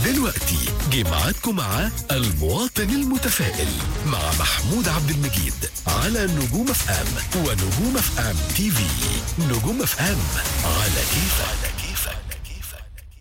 دلوقتي جمعتكم مع المواطن المتفائل مع محمود عبد المجيد على نجوم اف ام ونجوم اف ام تي في نجوم اف ام على كيف على كيف على كيف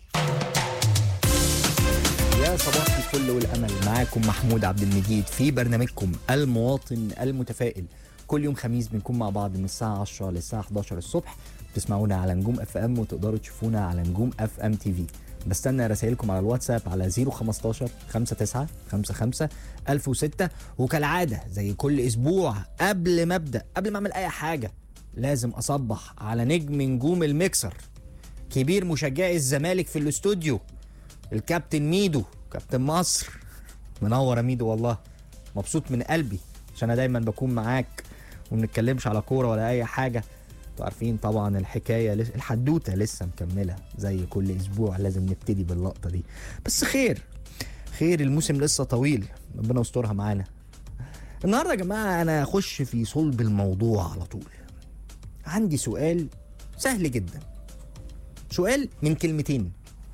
يا صباح الفل والامل معاكم محمود عبد المجيد في برنامجكم المواطن المتفائل كل يوم خميس بنكون مع بعض من الساعه 10 للساعه 11 الصبح بتسمعونا على نجوم اف ام وتقدروا تشوفونا على نجوم اف ام تي في بستنى رسائلكم على الواتساب على 015 59 55 1006 وكالعاده زي كل اسبوع قبل ما ابدا قبل ما اعمل اي حاجه لازم اصبح على نجم نجوم الميكسر كبير مشجعي الزمالك في الاستوديو الكابتن ميدو كابتن مصر منور يا ميدو والله مبسوط من قلبي عشان انا دايما بكون معاك وما بنتكلمش على كوره ولا اي حاجه انتوا عارفين طبعا الحكايه لس... الحدوته لسه مكمله زي كل اسبوع لازم نبتدي باللقطه دي بس خير خير الموسم لسه طويل ربنا يسترها معانا النهارده يا جماعه انا اخش في صلب الموضوع على طول عندي سؤال سهل جدا سؤال من كلمتين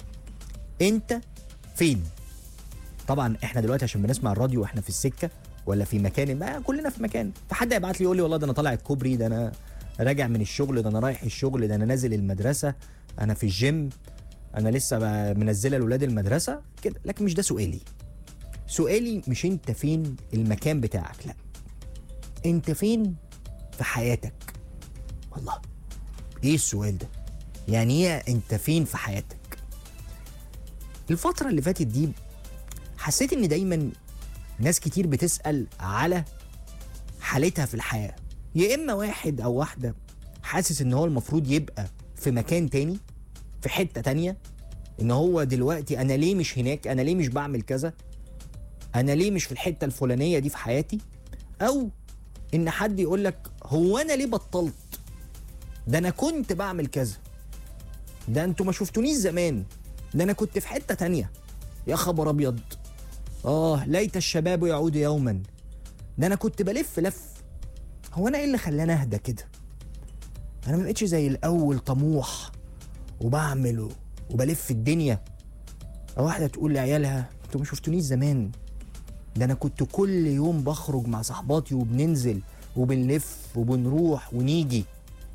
انت فين طبعا احنا دلوقتي عشان بنسمع الراديو واحنا في السكه ولا في مكان ما كلنا في مكان فحد هيبعت لي يقول لي والله ده انا طالع الكوبري ده انا راجع من الشغل ده انا رايح الشغل ده انا نازل المدرسه انا في الجيم انا لسه ب- منزله الاولاد المدرسه كده لكن مش ده سؤالي سؤالي مش انت فين المكان بتاعك لا انت فين في حياتك والله ايه السؤال ده يعني ايه انت فين في حياتك الفترة اللي فاتت دي حسيت ان دايما ناس كتير بتسأل على حالتها في الحياة يا اما واحد او واحدة حاسس ان هو المفروض يبقى في مكان تاني في حتة تانية ان هو دلوقتي انا ليه مش هناك انا ليه مش بعمل كذا انا ليه مش في الحتة الفلانية دي في حياتي او ان حد يقول لك هو انا ليه بطلت ده انا كنت بعمل كذا ده انتوا ما شفتونيش زمان ده انا كنت في حته تانية يا خبر ابيض اه ليت الشباب يعود يوما ده انا كنت بلف لف هو انا ايه اللي خلاني اهدى كده انا ما بقتش زي الاول طموح وبعمل وبلف الدنيا أو واحده تقول لعيالها انتوا ما شفتونيش زمان ده انا كنت كل يوم بخرج مع صحباتي وبننزل وبنلف وبنروح ونيجي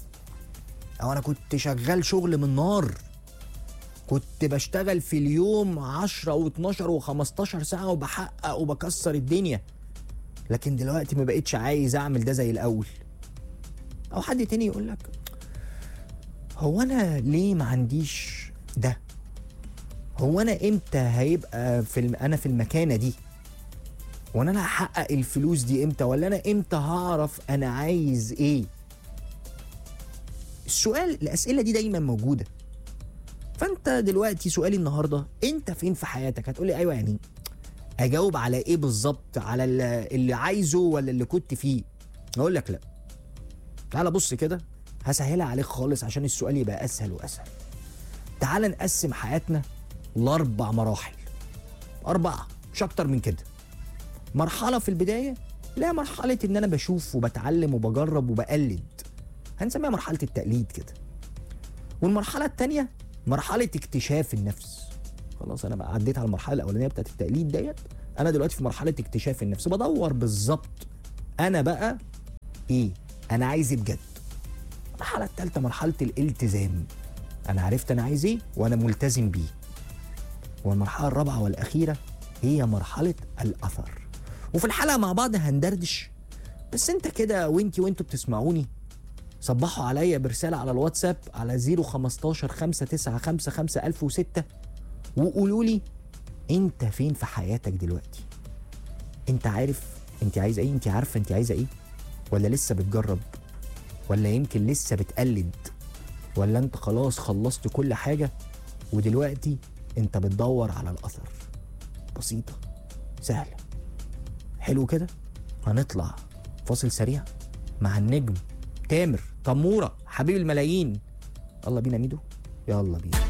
او انا كنت شغال شغل من نار كنت بشتغل في اليوم 10 و12 و15 ساعة وبحقق وبكسر الدنيا لكن دلوقتي ما بقتش عايز اعمل ده زي الاول او حد تاني يقول لك هو انا ليه ما عنديش ده هو انا امتى هيبقى في الم... انا في المكانه دي وانا انا هحقق الفلوس دي امتى ولا انا امتى هعرف انا عايز ايه السؤال الاسئله دي دايما موجوده فانت دلوقتي سؤالي النهارده انت فين في حياتك هتقولي ايوه يعني اجاوب على ايه بالظبط على ال- اللي عايزه ولا اللي كنت فيه اقول لك لا تعال بص كده هسهلها عليك خالص عشان السؤال يبقى اسهل واسهل تعال نقسم حياتنا لاربع مراحل اربعه مش اكتر من كده مرحله في البدايه لا مرحله ان انا بشوف وبتعلم وبجرب وبقلد هنسميها مرحله التقليد كده والمرحله الثانيه مرحله اكتشاف النفس خلاص انا بقى عديت على المرحله الاولانيه بتاعت التقليد ديت انا دلوقتي في مرحله اكتشاف النفس بدور بالظبط انا بقى ايه انا عايز ايه بجد المرحله الثالثه مرحله الالتزام انا عرفت انا عايز ايه وانا ملتزم بيه والمرحله الرابعه والاخيره هي مرحله الاثر وفي الحلقه مع بعض هندردش بس انت كده وانتي وانتوا بتسمعوني صبحوا عليا برسالة على الواتساب على 015 5955 1006 وقولوا لي انت فين في حياتك دلوقتي انت عارف انت عايزه ايه انت عارفه انت عايزه ايه ولا لسه بتجرب ولا يمكن لسه بتقلد ولا انت خلاص خلصت كل حاجه ودلوقتي انت بتدور على الاثر بسيطه سهله حلو كده هنطلع فاصل سريع مع النجم تامر تموره حبيب الملايين يلا بينا ميدو يلا بينا